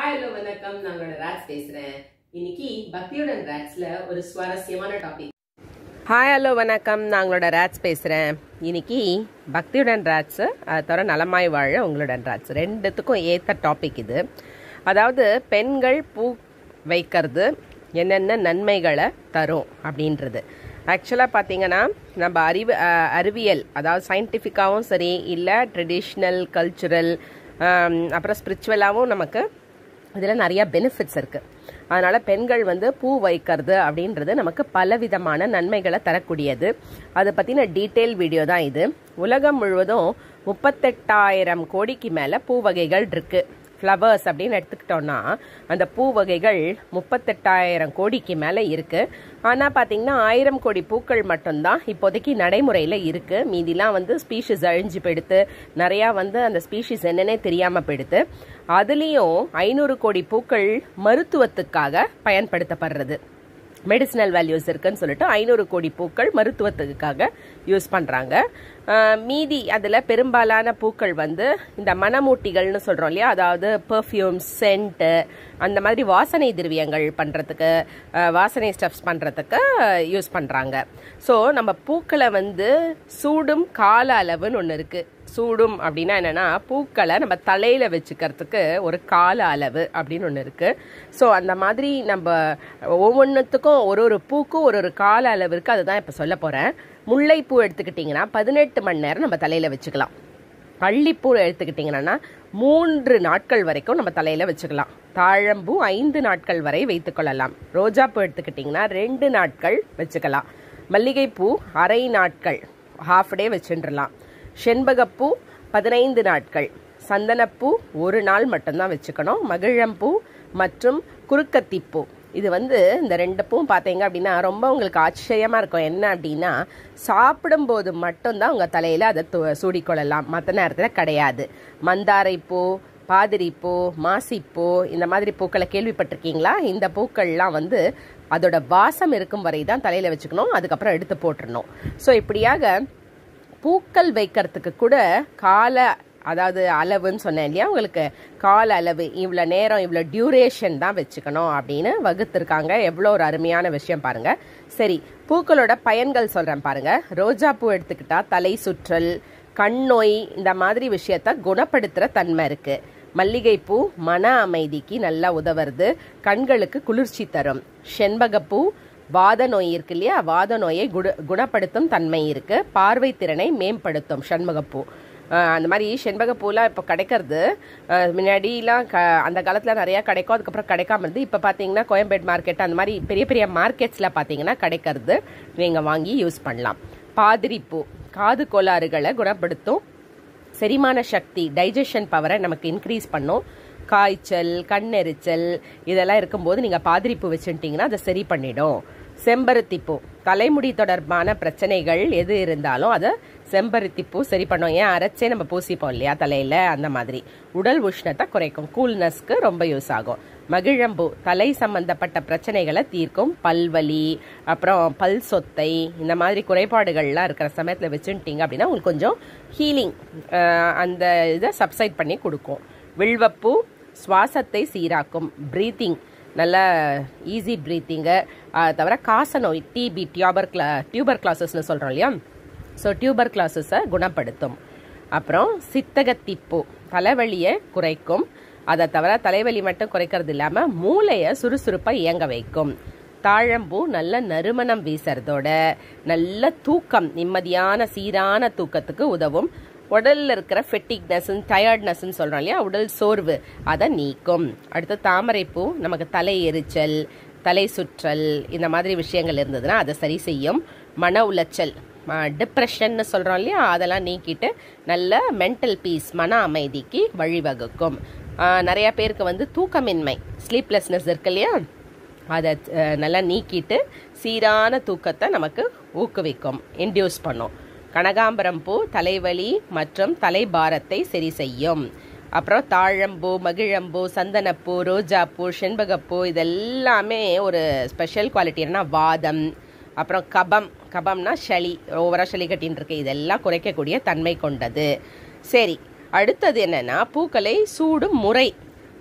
hi hello வணக்கம் நான் உங்களோட ராஜ் பேசுறேன் இன்னைக்கு பக்தியுடன் ராஜ்ல ஒரு சுவாரஸ்யமான டாபிக் ஹாய் ஹலோ வணக்கம் நான் உங்களோட ராஜ் பேசுகிறேன் இன்னைக்கு பக்தியுடன் ராஜ் அது தவிர நலமாய் வாழ உங்களுடன் ராஜ் ரெண்டுத்துக்கும் ஏற்ற டாபிக் இது அதாவது பெண்கள் பூ வைக்கிறது என்னென்ன நன்மைகளை தரும் அப்படின்றது ஆக்சுவலாக பார்த்தீங்கன்னா நம்ம அறிவு அஹ், அறிவியல் அதாவது சயின்டிஃபிக்காகவும் சரி இல்லை ட்ரெடிஷ்னல் கல்ச்சுரல் அப்புறம் ஸ்பிரிச்சுவலாகவும் நமக்கு இதில் நிறைய பெனிஃபிட்ஸ் இருக்குது அதனால் பெண்கள் வந்து பூ வைக்கிறது அப்படின்றது நமக்கு பலவிதமான நன்மைகளை தரக்கூடியது அதை பற்றின டீட்டெயில் வீடியோ தான் இது உலகம் முழுவதும் முப்பத்தெட்டாயிரம் கோடிக்கு மேலே பூ வகைகள் இருக்குது ஃப்ளவர்ஸ் அப்படின்னு எடுத்துக்கிட்டோம்னா அந்த பூ வகைகள் முப்பத்தெட்டாயிரம் கோடிக்கு மேலே இருக்குது ஆனால் பார்த்தீங்கன்னா ஆயிரம் கோடி பூக்கள் மட்டும்தான் இப்போதைக்கு நடைமுறையில் இருக்குது மீதிலாம் வந்து ஸ்பீஷிஸ் அழிஞ்சு போயிடுத்து நிறையா வந்து அந்த ஸ்பீஷிஸ் என்னன்னே தெரியாமல் போயிடுது அதுலேயும் ஐநூறு கோடி பூக்கள் மருத்துவத்துக்காக பயன்படுத்தப்படுறது மெடிசினல் வேல்யூஸ் இருக்குன்னு சொல்லிட்டு ஐநூறு கோடி பூக்கள் மருத்துவத்துக்காக யூஸ் பண்ணுறாங்க மீதி அதில் பெரும்பாலான பூக்கள் வந்து இந்த மணமூட்டிகள்னு சொல்கிறோம் இல்லையா அதாவது பெர்ஃப்யூம் சென்ட்டு அந்த மாதிரி வாசனை திரவியங்கள் பண்ணுறதுக்கு வாசனை ஸ்டஃப்ஸ் பண்ணுறதுக்கு யூஸ் பண்ணுறாங்க ஸோ நம்ம பூக்களை வந்து சூடும் கால அளவுன்னு ஒன்று இருக்குது சூடும் அப்படின்னா என்னன்னா பூக்களை நம்ம தலையில வச்சுக்கிறதுக்கு ஒரு கால அளவு அப்படின்னு ஒன்று இருக்கு ஸோ அந்த மாதிரி நம்ம ஒவ்வொன்றுத்துக்கும் ஒரு ஒரு பூக்கும் ஒரு ஒரு கால அளவு இருக்கு அதுதான் இப்போ சொல்ல போறேன் முல்லைப்பூ எடுத்துக்கிட்டிங்கன்னா பதினெட்டு மணி நேரம் நம்ம தலையில வச்சுக்கலாம் பள்ளிப்பூ எடுத்துக்கிட்டிங்கன்னா மூன்று நாட்கள் வரைக்கும் நம்ம தலையில வச்சுக்கலாம் தாழம்பூ ஐந்து நாட்கள் வரை வைத்துக்கொள்ளலாம் ரோஜாப்பூ எடுத்துக்கிட்டிங்கன்னா ரெண்டு நாட்கள் வச்சுக்கலாம் மல்லிகைப்பூ அரை நாட்கள் ஹாஃப் டே வச்சுட்டுலாம் செண்பகப்பூ பதினைந்து நாட்கள் சந்தனப்பூ ஒரு நாள் மட்டும்தான் வச்சுக்கணும் மகிழம்பூ மற்றும் குறுக்கத்திப்பூ இது வந்து இந்த ரெண்டு பூவும் பார்த்தீங்க அப்படின்னா ரொம்ப உங்களுக்கு ஆச்சரியமாக இருக்கும் என்ன அப்படின்னா சாப்பிடும்போது மட்டும்தான் உங்கள் தலையில் அதை து- சூடிக்கொள்ளலாம் மற்ற நேரத்தில் கிடையாது மந்தாரைப்பூ பாதிரிப்பூ மாசிப்பூ இந்த மாதிரி பூக்களை கேள்விப்பட்டிருக்கீங்களா இந்த பூக்கள்லாம் வந்து அதோட வாசம் இருக்கும் வரை தான் தலையில் வச்சுக்கணும் அதுக்கப்புறம் எடுத்து போட்டுறணும் ஸோ இப்படியாக பூக்கள் வைக்கிறதுக்கு கூட கால அதாவது அளவுன்னு சொன்னேன் இல்லையா உங்களுக்கு கால அளவு இவ்வளோ நேரம் இவ்வளோ டியூரேஷன் தான் வச்சுக்கணும் அப்படின்னு வகுத்திருக்காங்க எவ்வளோ ஒரு அருமையான விஷயம் பாருங்க சரி பூக்களோட பயன்கள் சொல்கிறேன் பாருங்க ரோஜா பூ எடுத்துக்கிட்டா தலை சுற்றல் கண் நோய் இந்த மாதிரி விஷயத்த குணப்படுத்துகிற தன்மை இருக்கு மல்லிகைப்பூ மன அமைதிக்கு நல்லா உதவுறது கண்களுக்கு குளிர்ச்சி தரும் செண்பகப்பூ வாத நோய் இருக்கு இல்லையா வாத நோயை குண குணப்படுத்தும் தன்மை இருக்கு பார்வை திறனை மேம்படுத்தும் சண்முகப்பூ ஆஹ் அந்த மாதிரி செண்பகப்பூலாம் இப்போ கிடைக்கிறது ஆஹ் முன்னாடிலாம் க அந்த காலத்தில் நிறையா கிடைக்கும் அதுக்கப்புறம் கிடைக்காம இருந்து இப்போ பார்த்தீங்கன்னா கோயம்பேடு மார்க்கெட் அந்த மாதிரி பெரிய பெரிய மார்க்கெட்ஸில் பார்த்தீங்கன்னா கிடைக்கிறது நீங்கள் வாங்கி யூஸ் பண்ணலாம் பாதிரிப்பூ காது கோளாறுகளை குணப்படுத்தும் செரிமான சக்தி டைஜஷன் பவரை நமக்கு இன்க்ரீஸ் பண்ணும் காய்ச்சல் கண்ணெரிச்சல் இதெல்லாம் இருக்கும்போது நீங்கள் பாதிரிப்பூ வச்சுட்டிங்கன்னா அதை சரி பண்ணிடும் செம்பருத்திப்பூ தலைமுடி தொடர்பான பிரச்சனைகள் எது இருந்தாலும் அதை செம்பருத்திப்பூ சரி பண்ணும் ஏன் அரைச்சே நம்ம பூசிப்போம் இல்லையா தலையில் அந்த மாதிரி உடல் உஷ்ணத்தை குறைக்கும் கூல்னஸ்க்கு ரொம்ப யூஸ் ஆகும் மகிழம்பூ தலை சம்பந்தப்பட்ட பிரச்சனைகளை தீர்க்கும் பல்வலி அப்புறம் பல் சொத்தை இந்த மாதிரி குறைபாடுகள்லாம் இருக்கிற சமயத்தில் வச்சுட்டிங்க அப்படின்னா உங்களுக்கு கொஞ்சம் ஹீலிங் அந்த இதை சப்சைட் பண்ணி கொடுக்கும் வில்வப்பூ சுவாசத்தை சீராக்கும் ப்ரீத்திங் நல்ல ஈஸி ப்ரீத்திங்கு தவிர காச நோய் டிபி டியூபர் கிளா டியூபர் கிளாஸஸ்னு சொல்கிறோம் இல்லையா ஸோ டியூபர் கிளாஸஸை குணப்படுத்தும் அப்புறம் சித்தகத்திப்பூ தலைவலியை குறைக்கும் அதை தவிர தலைவலி மட்டும் குறைக்கிறது இல்லாமல் மூளையை சுறுசுறுப்பாக இயங்க வைக்கும் தாழம்பூ நல்ல நறுமணம் வீசுறதோட நல்ல தூக்கம் நிம்மதியான சீரான தூக்கத்துக்கு உதவும் உடல்ல இருக்கிற ஃபெட்டிக்னஸ் டயர்ட்னஸ்ன்னு சொல்றோம் இல்லையா உடல் சோர்வு அதை நீக்கும் அடுத்து தாமரைப்பூ நமக்கு தலை எரிச்சல் தலை சுற்றல் இந்த மாதிரி விஷயங்கள் இருந்ததுன்னா அதை சரி செய்யும் மன உளைச்சல் டிப்ரெஷன்னு சொல்கிறோம் இல்லையா அதெல்லாம் நீக்கிட்டு நல்ல மென்டல் பீஸ் மன அமைதிக்கு வழிவகுக்கும் ஆஹ் நிறைய பேருக்கு வந்து தூக்கமின்மை ஸ்லீப்லெஸ்னஸ் இருக்கு இல்லையா அதை அஹ், நல்லா நீக்கிட்டு சீரான தூக்கத்தை நமக்கு ஊக்குவிக்கும் இன்டியூஸ் பண்ணும் கனகாம்பரம் பூ தலைவலி மற்றும் தலைபாரத்தை சரி செய்யும் அப்புறம் தாழம்பூ மகிழம்பூ சந்தனப்பூ ரோஜாப்பூ செண்பகப்பூ இதெல்லாமே ஒரு ஸ்பெஷல் குவாலிட்டி என்னன்னா வாதம் அப்புறம் கபம் கபம்னா சளி ஓவரா சளி கட்டின்னு இருக்கு இதெல்லாம் குறைக்கக்கூடிய தன்மை கொண்டது சரி அடுத்தது என்னன்னா பூக்களை சூடும் முறை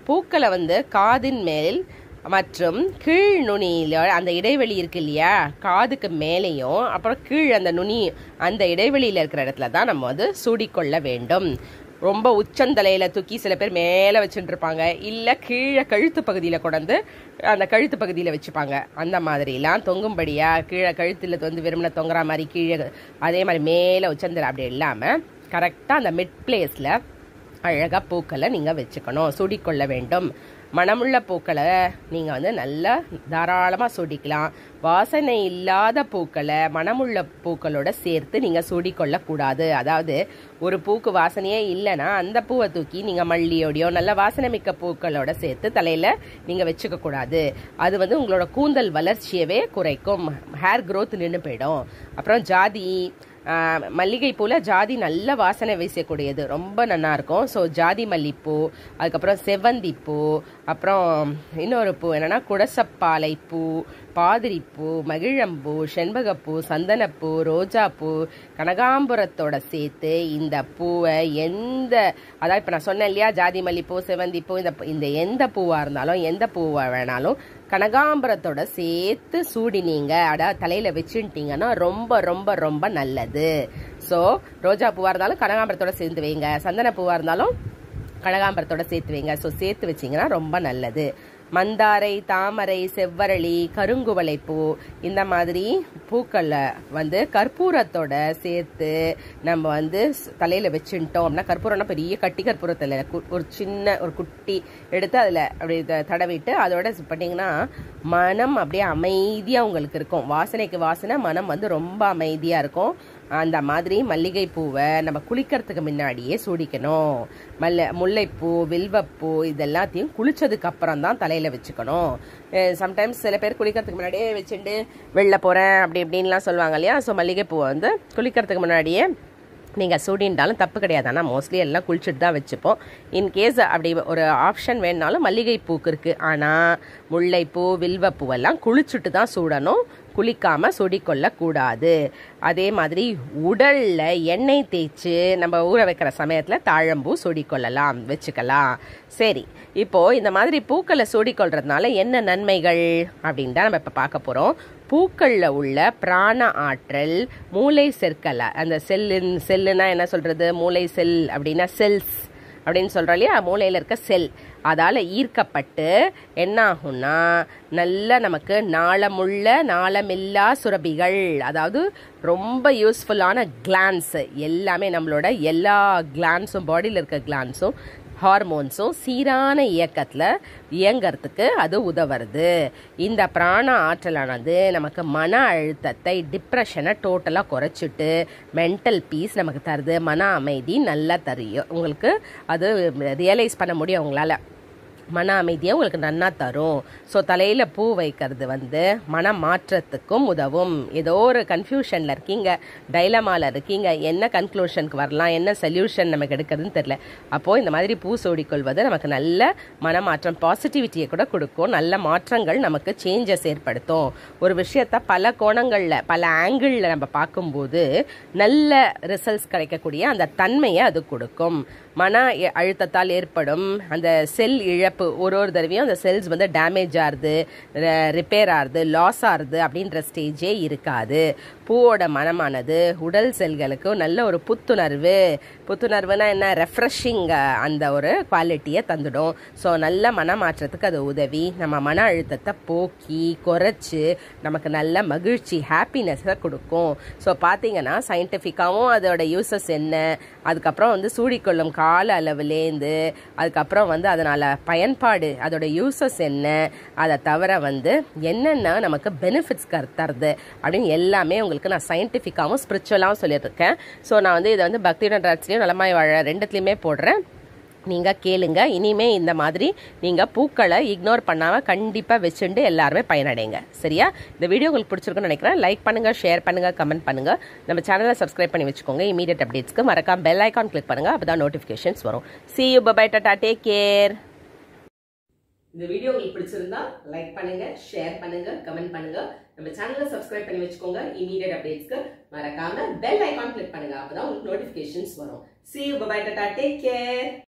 பூக்களை வந்து காதின் மேல் மற்றும் கீழ் நுனியில அந்த இடைவெளி இருக்கு இல்லையா காதுக்கு மேலேயும் அப்புறம் கீழ் அந்த நுனி அந்த இடைவெளியில் இருக்கிற இடத்துல தான் நம்ம வந்து சூடிக்கொள்ள வேண்டும் ரொம்ப உச்சந்தலையில் தூக்கி சில பேர் மேலே வச்சுட்டு இருப்பாங்க இல்லை கீழே கழுத்து பகுதியில் கொண்டு அந்த கழுத்து பகுதியில் வச்சுப்பாங்க அந்த மாதிரிலாம் தொங்கும்படியாக கீழே கழுத்தில் வந்து வெறுமனை தொங்குற மாதிரி கீழே அதே மாதிரி மேலே உச்சந்தலை அப்படி இல்லாமல் கரெக்டாக அந்த மிட் பிளேஸில் அழகாக பூக்களை நீங்கள் வச்சுக்கணும் சூடிக்கொள்ள வேண்டும் மனமுள்ள பூக்களை நீங்கள் வந்து நல்லா தாராளமாக சூடிக்கலாம் வாசனை இல்லாத பூக்களை மனமுள்ள பூக்களோட சேர்த்து நீங்கள் சூடிக்கொள்ளக்கூடாது அதாவது ஒரு பூக்கு வாசனையே இல்லைன்னா அந்த பூவை தூக்கி நீங்கள் மல்லியோடையோ நல்ல வாசனை மிக்க பூக்களோட சேர்த்து தலையில் நீங்கள் வச்சுக்க கூடாது அது வந்து உங்களோட கூந்தல் வளர்ச்சியவே குறைக்கும் ஹேர் க்ரோத் நின்று போயிடும் அப்புறம் ஜாதி மல்லிகை பூவில் ஜாதி நல்ல வாசனை வீசக்கூடியது ரொம்ப நல்லா இருக்கும் ஸோ ஜாதி மல்லிப்பூ அதுக்கப்புறம் செவ்வந்தி பூ அப்புறம் இன்னொரு பூ என்னென்னா குடசப்பாலை பூ பாதிரிப்பூ மகிழம்பூ செண்பகப்பூ சந்தனப்பூ ரோஜாப்பூ கனகாம்பரத்தோட சேர்த்து இந்த பூவை எந்த அதாவது இப்போ நான் சொன்னேன் இல்லையா ஜாதி மல்லிப்பூ செவந்தி பூ இந்த இந்த எந்த பூவாக இருந்தாலும் எந்த பூவை வேணாலும் கனகாம்பரத்தோட சேர்த்து சூடினீங்க அடா தலையில் வச்சுட்டீங்கன்னா ரொம்ப ரொம்ப ரொம்ப நல்லது ஸோ ரோஜா பூவாக இருந்தாலும் கனகாம்பரத்தோட சேர்ந்து வைங்க சந்தன பூவாக இருந்தாலும் கனகாம்பரத்தோட சேர்த்து வைங்க ஸோ சேர்த்து வச்சிங்கன்னா ரொம்ப நல்லது மந்தாரை தாமரை செவ்வரளி கருங்குவளை பூ இந்த மாதிரி பூக்களை வந்து கற்பூரத்தோட சேர்த்து நம்ம வந்து தலையில் வச்சுட்டோம் அப்படின்னா கற்பூரம்னா பெரிய கட்டி கற்பூரத்தில் ஒரு சின்ன ஒரு குட்டி எடுத்து அதில் அப்படி தடவிட்டு அதோட பண்ணிங்கன்னா மனம் அப்படியே அமைதியாக உங்களுக்கு இருக்கும் வாசனைக்கு வாசனை மனம் வந்து ரொம்ப அமைதியாக இருக்கும் அந்த மாதிரி மல்லிகை பூவை நம்ம குளிக்கிறதுக்கு முன்னாடியே சூடிக்கணும் மல்ல முல்லைப்பூ வில்வப்பூ இதெல்லாத்தையும் குளிச்சதுக்கு அப்புறம் தான் தலையில் வச்சுக்கணும் சம்டைம்ஸ் சில பேர் குளிக்கிறதுக்கு முன்னாடியே வச்சுட்டு வெளில போகிறேன் அப்படி இப்படின்லாம் சொல்லுவாங்க இல்லையா ஸோ மல்லிகை பூவை வந்து குளிக்கிறதுக்கு முன்னாடியே நீங்கள் சூடின்றாலும் தப்பு கிடையாது ஆனால் மோஸ்ட்லி எல்லாம் குளிச்சுட்டு தான் வச்சுப்போம் இன்கேஸ் அப்படி ஒரு ஆப்ஷன் வேணுனாலும் மல்லிகை பூக்கு இருக்குது ஆனால் முல்லைப்பூ வில்வப்பூவெல்லாம் குளிச்சுட்டு தான் சூடணும் குளிக்காமல் சுடிக்கொள்ளக்கூடாது அதே மாதிரி உடலில் எண்ணெய் தேய்ச்சி நம்ம ஊற வைக்கிற சமயத்தில் தாழம்பூ சூடிக்கொள்ளலாம் வச்சுக்கலாம் சரி இப்போது இந்த மாதிரி பூக்களை சூடிக்கொள்றதுனால என்ன நன்மைகள் அப்படின்னு தான் நம்ம இப்போ பார்க்க போகிறோம் பூக்களில் உள்ள பிராண ஆற்றல் மூளை செற்களை அந்த செல்லின் செல்லுனா என்ன சொல்கிறது மூளை செல் அப்படின்னா செல்ஸ் அப்படின்னு சொல்கிறோம் இல்லையா மூளையில் இருக்க செல் அதால் ஈர்க்கப்பட்டு என்ன ஆகும்னா நல்ல நமக்கு நாளமுள்ள நாளமில்லா சுரபிகள் அதாவது ரொம்ப யூஸ்ஃபுல்லான கிளான்ஸ் எல்லாமே நம்மளோட எல்லா கிளான்ஸும் பாடியில் இருக்க கிளான்ஸும் ஹார்மோன்ஸும் சீரான இயக்கத்தில் இயங்கிறதுக்கு அது உதவுறது இந்த பிராண ஆற்றலானது நமக்கு மன அழுத்தத்தை டிப்ரெஷனை டோட்டலாக குறைச்சிட்டு மென்டல் பீஸ் நமக்கு தருது மன அமைதி நல்லா தரும் உங்களுக்கு அது ரியலைஸ் பண்ண முடியும் உங்களால் மன அமைதியை உங்களுக்கு நன்னா தரும் ஸோ தலையில் பூ வைக்கிறது வந்து மன மாற்றத்துக்கும் உதவும் ஏதோ ஒரு கன்ஃபியூஷனில் இருக்கீங்க டைலமாவில் இருக்கீங்க என்ன கன்க்ளூஷனுக்கு வரலாம் என்ன சொல்யூஷன் நமக்கு எடுக்கிறதுன்னு தெரில அப்போது இந்த மாதிரி பூ சூடிக்கொள்வது நமக்கு நல்ல மனமாற்றம் பாசிட்டிவிட்டியை கூட கொடுக்கும் நல்ல மாற்றங்கள் நமக்கு சேஞ்சஸ் ஏற்படுத்தும் ஒரு விஷயத்த பல கோணங்களில் பல ஆங்கிளில் நம்ம பார்க்கும்போது நல்ல ரிசல்ட்ஸ் கிடைக்கக்கூடிய அந்த தன்மையை அது கொடுக்கும் மன அழுத்தத்தால் ஏற்படும் அந்த செல் இழப்பு ஒரு ஒரு தடவையும் அந்த செல்ஸ் வந்து டேமேஜ் ஆகுது ரிப்பேர் ஆகுது லாஸ் ஆகுது அப்படின்ற ஸ்டேஜே இருக்காது பூவோட மனமானது உடல் செல்களுக்கு நல்ல ஒரு புத்துணர்வு புத்துணர்வுனா என்ன ரெஃப்ரெஷிங் அந்த ஒரு குவாலிட்டியை தந்துடும் ஸோ நல்ல மனமாற்றத்துக்கு அது உதவி நம்ம மன அழுத்தத்தை போக்கி குறைச்சி நமக்கு நல்ல மகிழ்ச்சி ஹாப்பினஸை கொடுக்கும் ஸோ பார்த்தீங்கன்னா சயின்டிஃபிக்காகவும் அதோட யூசஸ் என்ன அதுக்கப்புறம் வந்து சூடிக்கொள்ளும் கால அளவுலேருந்து அதுக்கப்புறம் வந்து அதனால் பயன்பாடு அதோட யூசஸ் என்ன அதை தவிர வந்து என்னென்ன நமக்கு பெனிஃபிட்ஸ் தருது அப்படின்னு எல்லாமே உங்களுக்கு நான் சயின்டிஃபிக்காகவும் ஸ்பிரிச்சுவலாகவும் சொல்லியிருக்கேன் ஸோ நான் வந்து இதை வந்து பக்தியுடன் ராட்சிலையும் நலமாய் வாழ ரெண்டுத்துலேயுமே போடுறேன் நீங்கள் கேளுங்க இனிமே இந்த மாதிரி நீங்கள் பூக்களை இக்னோர் பண்ணாமல் கண்டிப்பாக வச்சுட்டு எல்லாருமே பயனடைங்க சரியா இந்த வீடியோ உங்களுக்கு பிடிச்சிருக்குன்னு நினைக்கிறேன் லைக் பண்ணுங்கள் ஷேர் பண்ணுங்கள் கமெண்ட் பண்ணுங்கள் நம்ம சேனலை சப்ஸ்கிரைப் பண்ணி வச்சுக்கோங்க இமீடியட் அப்டேட்ஸ்க்கு மறக்காம பெல் ஐக்கான் கிளிக் பண்ணுங்கள் அப்போ தான் நோட்டிஃபிகேஷன்ஸ் வரும் see you bye tata take care இந்த வீடியோ உங்களுக்கு பிடிச்சிருந்தா லைக் பண்ணுங்க ஷேர் பண்ணுங்க கமெண்ட் பண்ணுங்க நம்ம சேனலை சப்ஸ்கிரைப் பண்ணி வச்சுக்கோங்க இமீடியட் அப்டேட்ஸ்க்கு மறக்காம பெல் ஐகான் கிளிக் பண்ணுங்க அப்பதான் உங்களுக்கு நோட்டிபிகேஷன்ஸ் வரும் see you bye tata take care